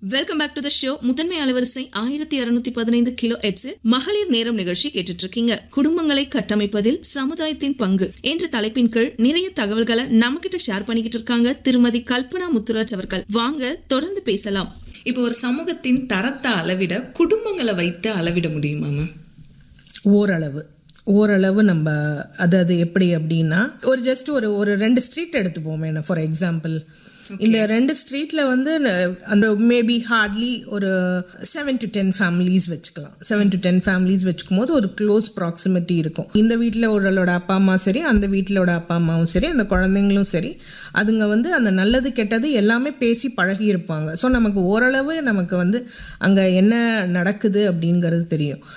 welcome back to the show முதன்மை அலைவரிசை ஆயிரத்தி அறுநூத்தி பதினைந்து கிலோ எட்ஸில் மகளிர் நேரம் நிகழ்ச்சி கேட்டுட்டு இருக்கீங்க குடும்பங்களை கட்டமைப்பதில் சமுதாயத்தின் பங்கு என்ற தலைப்பின் கீழ் நிறைய தகவல்களை நம்ம கிட்ட ஷேர் பண்ணிக்கிட்டு இருக்காங்க திருமதி கல்பனா முத்துராஜ் அவர்கள் வாங்க தொடர்ந்து பேசலாம் இப்போ ஒரு சமூகத்தின் தரத்தை அளவிட குடும்பங்களை வைத்து அளவிட முடியுமா மேம் ஓரளவு ஓரளவு நம்ம அதாவது எப்படி அப்படின்னா ஒரு ஜஸ்ட் ஒரு ஒரு ரெண்டு ஸ்ட்ரீட் எடுத்துப்போமே ஃபார் எக்ஸாம்பிள் இந்த ரெண்டு ஸ்ட்ரீட்ல வந்து ந- அந்த மேபி ஹார்ட்லி ஒரு செவன் டு டென் ஃபேமிலிஸ் வச்சுக்கலாம் செவன் டு டென் ஃபேமிலிஸ் வச்சுக்கும் போது ஒரு க்ளோஸ் ப்ராக்சிமிட்டி இருக்கும் இந்த வீட்டில் ஒருவளோட அப்பா அம்மா சரி அந்த வீட்டிலோட அப்பா அம்மாவும் சரி அந்த குழந்தைங்களும் சரி அதுங்க வந்து அந்த நல்லது கெட்டது எல்லாமே பேசி பழகி இருப்பாங்க ஸோ நமக்கு ஓரளவு நமக்கு வந்து அங்கே என்ன நடக்குது அப்படிங்கிறது தெரியும்